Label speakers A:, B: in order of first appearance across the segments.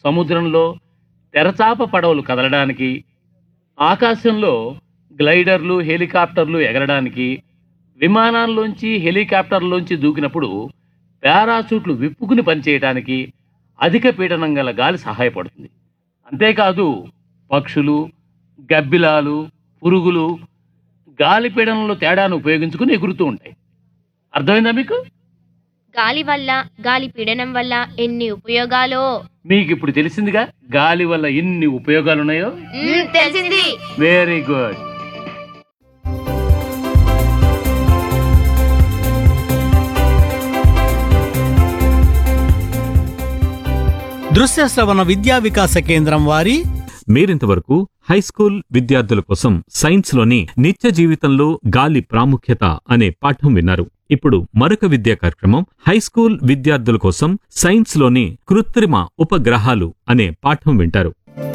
A: సముద్రంలో తెరచాప పడవలు కదలడానికి ఆకాశంలో గ్లైడర్లు హెలికాప్టర్లు ఎగరడానికి విమానాల్లోంచి హెలికాప్టర్లోంచి దూకినప్పుడు పారాచూట్లు విప్పుకుని పనిచేయడానికి అధిక పీడనం గల గాలి సహాయపడుతుంది అంతేకాదు పక్షులు గబ్బిలాలు పురుగులు గాలి పీడనంలో తేడాను ఉపయోగించుకుని ఎగురుతూ ఉంటాయి అర్థమైందా మీకు
B: గాలి వల్ల గాలి పీడనం వల్ల ఎన్ని ఉపయోగాలో
A: మీకు ఇప్పుడు తెలిసిందిగా గాలి వల్ల ఎన్ని ఉపయోగాలు ఉన్నాయో
B: మ్మ్, తెలిసింది
A: వెరీ గుడ్
C: దృశ్య శ్రవణ విద్యా వికాస కేంద్రం వారి
D: మీరింతవరకు హైస్కూల్ విద్యార్థుల కోసం సైన్స్ లోని నిత్య జీవితంలో గాలి ప్రాముఖ్యత అనే పాఠం విన్నారు ఇప్పుడు మరొక విద్యా కార్యక్రమం హైస్కూల్ విద్యార్థుల కోసం సైన్స్ లోని కృత్రిమ ఉపగ్రహాలు అనే పాఠం వింటారు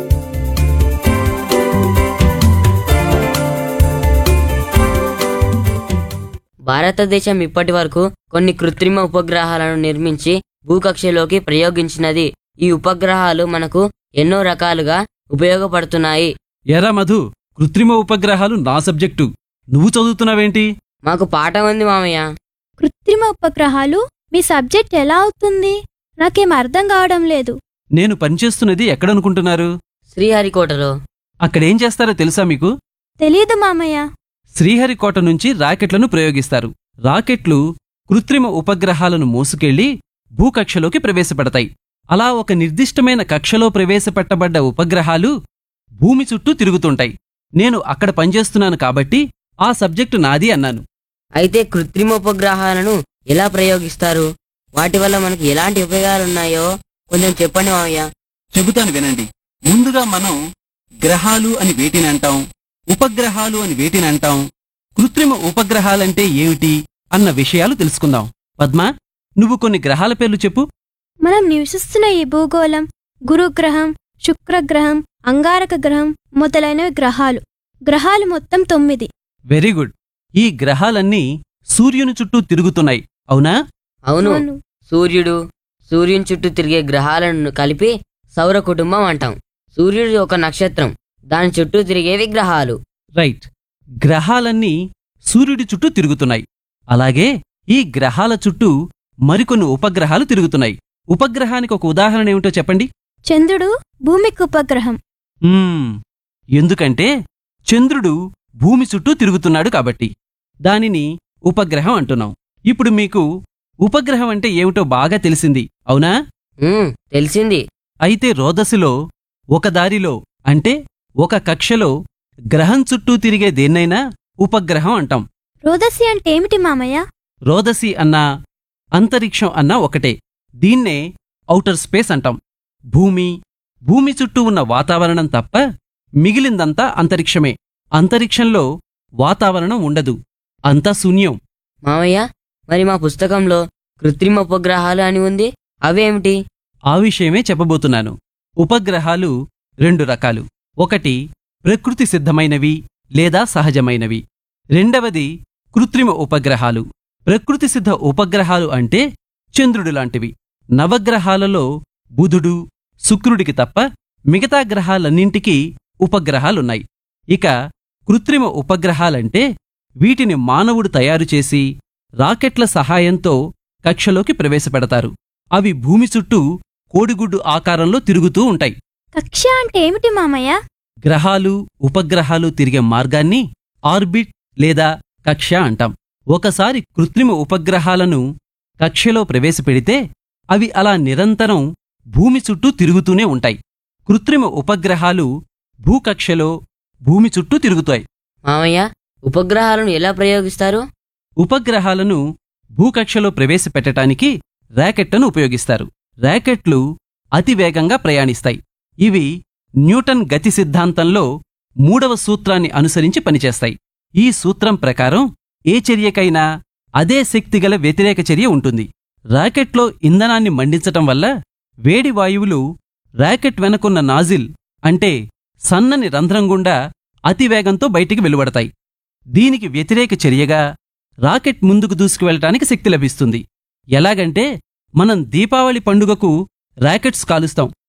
E: భారతదేశం ఇప్పటి వరకు కొన్ని కృత్రిమ ఉపగ్రహాలను నిర్మించి భూకక్షలోకి ప్రయోగించినది ఈ ఉపగ్రహాలు మనకు ఎన్నో రకాలుగా ఉపయోగపడుతున్నాయి
F: ఎరా మధు కృత్రిమ ఉపగ్రహాలు నా సబ్జెక్టు నువ్వు చదువుతున్నావేంటి
E: మాకు పాఠం ఉంది మామయ్య
G: కృత్రిమ ఉపగ్రహాలు మీ సబ్జెక్ట్ ఎలా అవుతుంది నాకేం అర్థం కావడం లేదు
F: నేను పనిచేస్తున్నది ఎక్కడనుకుంటున్నారు
E: శ్రీహరికోటలో
F: అక్కడేం చేస్తారో తెలుసా మీకు
G: తెలీదు మామయ్య
F: శ్రీహరికోట నుంచి రాకెట్లను ప్రయోగిస్తారు రాకెట్లు కృత్రిమ ఉపగ్రహాలను మోసుకెళ్లి భూకక్షలోకి ప్రవేశపెడతాయి అలా ఒక నిర్దిష్టమైన కక్షలో ప్రవేశపెట్టబడ్డ ఉపగ్రహాలు భూమి చుట్టూ తిరుగుతుంటాయి నేను అక్కడ పనిచేస్తున్నాను కాబట్టి ఆ సబ్జెక్టు నాది అన్నాను
E: అయితే కృత్రిమ ఉపగ్రహాలను ఎలా ప్రయోగిస్తారు వాటి వల్ల మనకు ఎలాంటి ఉపయోగాలున్నాయో కొంచెం చెప్పండి మామయ్య
F: చెబుతాను వినండి ముందుగా మనం గ్రహాలు అని వేటిని అంటాం ఉపగ్రహాలు అని వేటిని అంటాం కృత్రిమ ఉపగ్రహాలంటే ఏమిటి అన్న విషయాలు తెలుసుకుందాం పద్మ నువ్వు కొన్ని గ్రహాల పేర్లు చెప్పు
G: మనం నివసిస్తున్న ఈ భూగోళం గురుగ్రహం శుక్రగ్రహం అంగారక గ్రహం మొదలైనవి గ్రహాలు గ్రహాలు మొత్తం తొమ్మిది
F: వెరీ గుడ్ ఈ గ్రహాలన్నీ సూర్యుని చుట్టూ తిరుగుతున్నాయి అవునా
E: అవును
G: అవును.
E: సూర్యుడు సూర్యుని చుట్టూ తిరిగే గ్రహాలను కలిపి సౌర కుటుంబం అంటాం సూర్యుడు ఒక నక్షత్రం దాని చుట్టూ తిరిగేవి గ్రహాలు
F: రైట్ గ్రహాలన్నీ సూర్యుడి చుట్టూ తిరుగుతున్నాయి అలాగే ఈ గ్రహాల చుట్టూ మరికొన్ని ఉపగ్రహాలు తిరుగుతున్నాయి ఉపగ్రహానికి ఒక ఉదాహరణ ఏమిటో చెప్పండి
G: చంద్రుడు భూమికి ఉపగ్రహం
F: మ్మ్. ఎందుకంటే చంద్రుడు భూమి చుట్టూ తిరుగుతున్నాడు కాబట్టి దానిని ఉపగ్రహం అంటున్నాం ఇప్పుడు మీకు ఉపగ్రహం అంటే ఏమిటో బాగా తెలిసింది అవునా
E: ఉమ్, తెలిసింది
F: అయితే రోదసిలో ఒక దారిలో అంటే ఒక కక్షలో గ్రహం చుట్టూ తిరిగే దేన్నైనా ఉపగ్రహం అంటాం
G: రోదసి అంటే ఏమిటి మామయ్య
F: రోదసి అన్నా అంతరిక్షం అన్నా ఒకటే దీన్నే ఔటర్ స్పేస్ అంటాం భూమి భూమి చుట్టూ ఉన్న వాతావరణం తప్ప మిగిలిందంతా అంతరిక్షమే అంతరిక్షంలో వాతావరణం ఉండదు అంతా శూన్యం
E: మామయ్య మరి మా పుస్తకంలో కృత్రిమ ఉపగ్రహాలు అని ఉంది అవేమిటి
F: ఆ విషయమే చెప్పబోతున్నాను ఉపగ్రహాలు రెండు రకాలు ఒకటి ప్రకృతి సిద్ధమైనవి లేదా సహజమైనవి రెండవది కృత్రిమ ఉపగ్రహాలు ప్రకృతి సిద్ధ ఉపగ్రహాలు అంటే చంద్రుడు లాంటివి నవగ్రహాలలో బుధుడు శుక్రుడికి తప్ప మిగతా గ్రహాలన్నింటికీ ఉపగ్రహాలున్నాయి ఇక కృత్రిమ ఉపగ్రహాలంటే వీటిని మానవుడు తయారు చేసి రాకెట్ల సహాయంతో కక్షలోకి ప్రవేశపెడతారు అవి భూమి చుట్టూ కోడిగుడ్డు ఆకారంలో తిరుగుతూ ఉంటాయి
G: కక్ష అంటే ఏమిటి మామయ్య
F: గ్రహాలు ఉపగ్రహాలు తిరిగే మార్గాన్ని ఆర్బిట్ లేదా కక్ష అంటాం ఒకసారి కృత్రిమ ఉపగ్రహాలను కక్షలో ప్రవేశపెడితే అవి అలా నిరంతరం భూమి చుట్టూ తిరుగుతూనే ఉంటాయి కృత్రిమ ఉపగ్రహాలు భూకక్షలో భూమి చుట్టూ తిరుగుతాయి
E: మామయ్య ఉపగ్రహాలను ఎలా ప్రయోగిస్తారు
F: ఉపగ్రహాలను భూకక్షలో ప్రవేశపెట్టటానికి ర్యాకెట్లను ఉపయోగిస్తారు ర్యాకెట్లు అతివేగంగా ప్రయాణిస్తాయి ఇవి న్యూటన్ గతి సిద్ధాంతంలో మూడవ సూత్రాన్ని అనుసరించి పనిచేస్తాయి ఈ సూత్రం ప్రకారం ఏ చర్యకైనా అదే శక్తిగల వ్యతిరేక చర్య ఉంటుంది ర్యాకెట్లో ఇంధనాన్ని మండించటం వల్ల వేడి వాయువులు ర్యాకెట్ వెనకున్న నాజిల్ అంటే సన్నని రంధ్రం గుండా అతివేగంతో బయటికి వెలువడతాయి దీనికి వ్యతిరేక చర్యగా రాకెట్ ముందుకు దూసుకువెళ్ళటానికి శక్తి లభిస్తుంది ఎలాగంటే మనం దీపావళి పండుగకు ర్యాకెట్స్ కాలుస్తాం